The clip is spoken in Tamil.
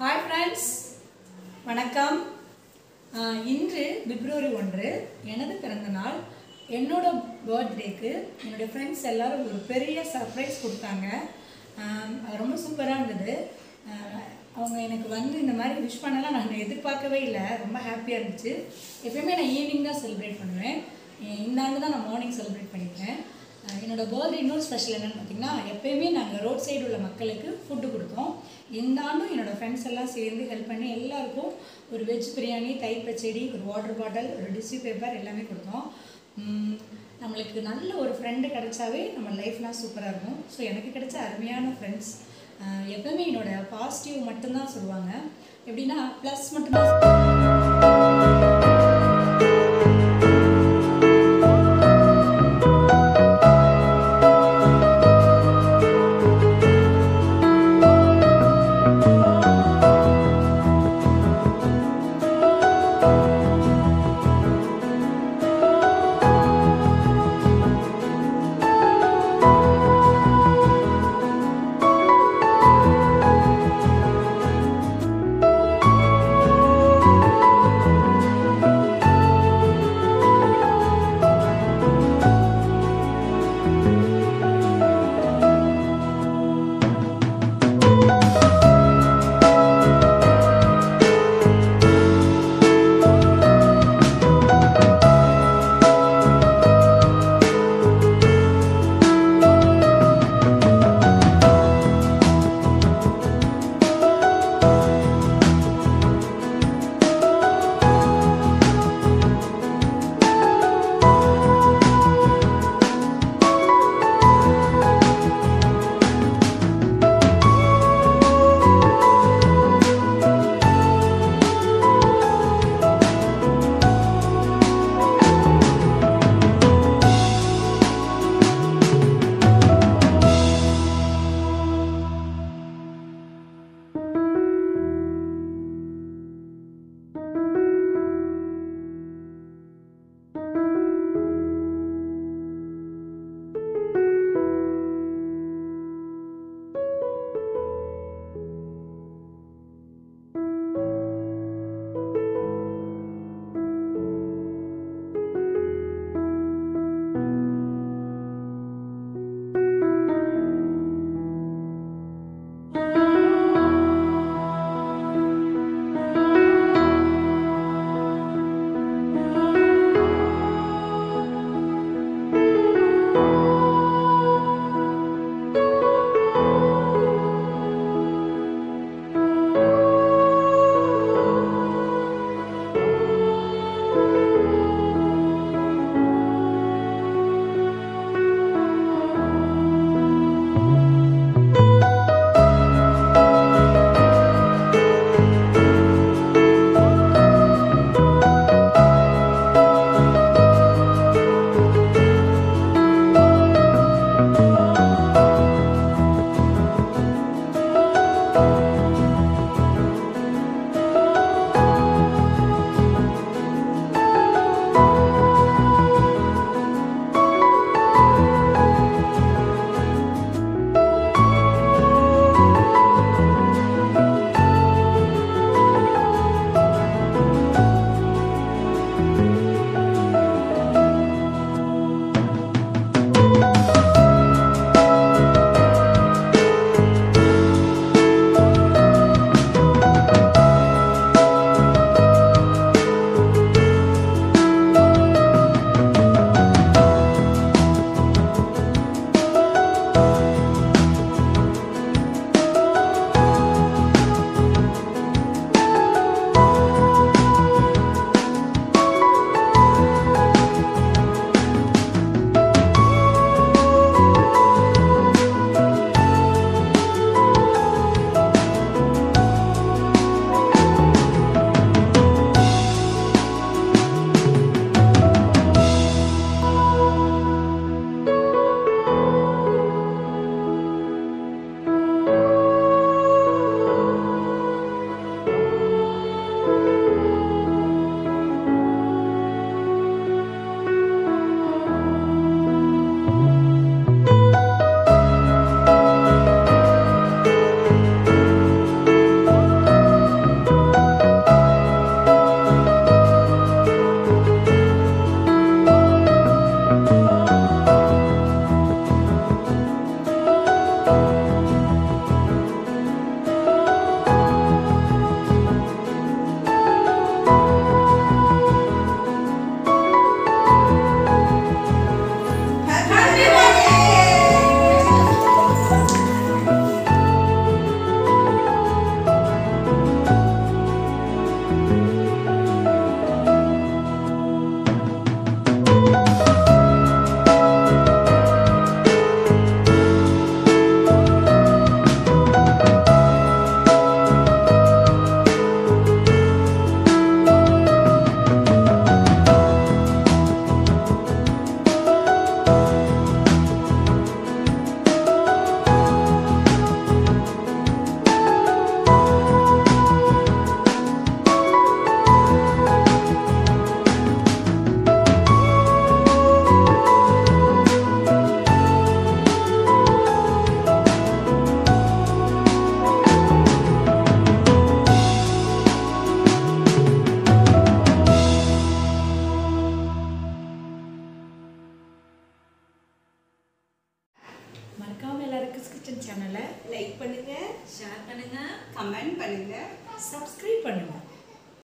ஹாய் ஃப்ரெண்ட்ஸ் வணக்கம் ஆஹ் இன்று பிப்ரவரி ஒன்று எனது பிறந்த நாள் என்னோட பர்த்டேக்கு என்னுடைய ஃப்ரெண்ட்ஸ் எல்லாரும் ஒரு பெரிய சர்ப்ரைஸ் கொடுத்தாங்க ஆம், அது ரொம்ப சூப்பராக இருந்தது ஆஹ் அவங்க எனக்கு வந்து இந்த மாதிரி விஷ் பண்ணலாம் நான் எதிர்பார்க்கவே இல்லை ரொம்ப ஹாப்பியாக இருந்துச்சு எப்பயுமே நான் ஈவினிங் தான் செலிப்ரேட் பண்ணுவேன் எ- இந்த ஆண்டு தான் நான் மார்னிங் செலிப்ரேட் பண்ணியிருக்கேன் அஹ் என்னோட பர்த்டே இன்னொரு ஸ்பெஷல் என்னன்னு பார்த்தீங்கன்னா எப்பயுமே நாங்கள் ரோட் சைடு உள்ள மக்களுக்கு ஃபுட்டு கொடுத்தோம் இந்த ஆண்டும் என்னோட ஃப்ரெண்ட்ஸ் எல்லாம் சேர்ந்து ஹெல்ப் பண்ணி எல்லாருக்கும் ஒரு வெஜ் பிரியாணி தயிர் பச்சடி ஒரு வாட்டர் பாட்டில் ஒரு டிஷ்யூ பேப்பர் எல்லாமே கொடுத்தோம் உம், நம்மளுக்கு நல்ல ஒரு ஃப்ரெண்டு கிடைச்சாவே நம்ம லைஃப்லாம் சூப்பராக இருக்கும் ஸோ எனக்கு கிடைச்ச அருமையான ஃப்ரெண்ட்ஸ் எப்பவுமே என்னோட பாசிட்டிவ் மட்டும்தான் சொல்லுவாங்க எப்படின்னா ப்ளஸ் மட்டும்தான் கிச்சன் சேனலை லைக் பண்ணுங்க ஷேர் பண்ணுங்க கமெண்ட் பண்ணுங்க சப்ஸ்கிரைப் பண்ணுங்கள்